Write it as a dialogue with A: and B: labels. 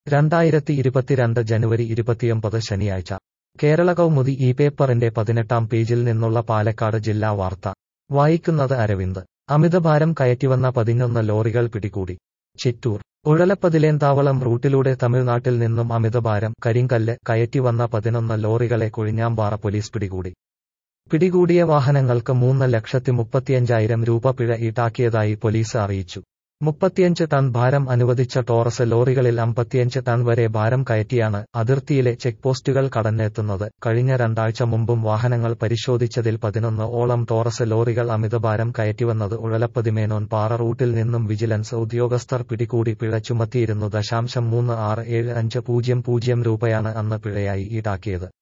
A: രണ്ടായിരത്തി ഇരുപത്തിരണ്ട് ജനുവരി ഇരുപത്തിയൊമ്പത് ശനിയാഴ്ച കേരള കൗമുദി ഈ പേപ്പറിന്റെ പതിനെട്ടാം പേജിൽ നിന്നുള്ള പാലക്കാട് ജില്ലാ വാർത്ത വായിക്കുന്നത് അരവിന്ദ് അമിതഭാരം കയറ്റിവന്ന പതിനൊന്ന് ലോറികൾ പിടികൂടി ചിറ്റൂർ ഉഴലപ്പതിലേന്താവളം റൂട്ടിലൂടെ തമിഴ്നാട്ടിൽ നിന്നും അമിതഭാരം കരിങ്കല്ല് കയറ്റിവന്ന പതിനൊന്ന് ലോറികളെ കൊഴിഞ്ഞാമ്പാറ പോലീസ് പിടികൂടി പിടികൂടിയ വാഹനങ്ങൾക്ക് മൂന്ന് ലക്ഷത്തി മുപ്പത്തിയഞ്ചായിരം രൂപ പിഴ ഈടാക്കിയതായി പോലീസ് അറിയിച്ചു മുപ്പത്തിയഞ്ച് ടൺ ഭാരം അനുവദിച്ച ടോറസ് ലോറികളിൽ അമ്പത്തിയഞ്ച് ടൺ വരെ ഭാരം കയറ്റിയാണ് അതിർത്തിയിലെ ചെക്ക് പോസ്റ്റുകൾ കടന്നെത്തുന്നത് കഴിഞ്ഞ രണ്ടാഴ്ച മുമ്പും വാഹനങ്ങൾ പരിശോധിച്ചതിൽ പതിനൊന്ന് ഓളം ടോറസ് ലോറികൾ അമിതഭാരം കയറ്റിവന്നത് ഉഴലപ്പതിമേനോൻ പാറ റൂട്ടിൽ നിന്നും വിജിലൻസ് ഉദ്യോഗസ്ഥർ പിടികൂടി പിഴ ചുമത്തിയിരുന്നു ദശാംശം മൂന്ന് ആറ് ഏഴ് അഞ്ച് പൂജ്യം പൂജ്യം രൂപയാണ് അന്ന് പിഴയായി ഈടാക്കിയത്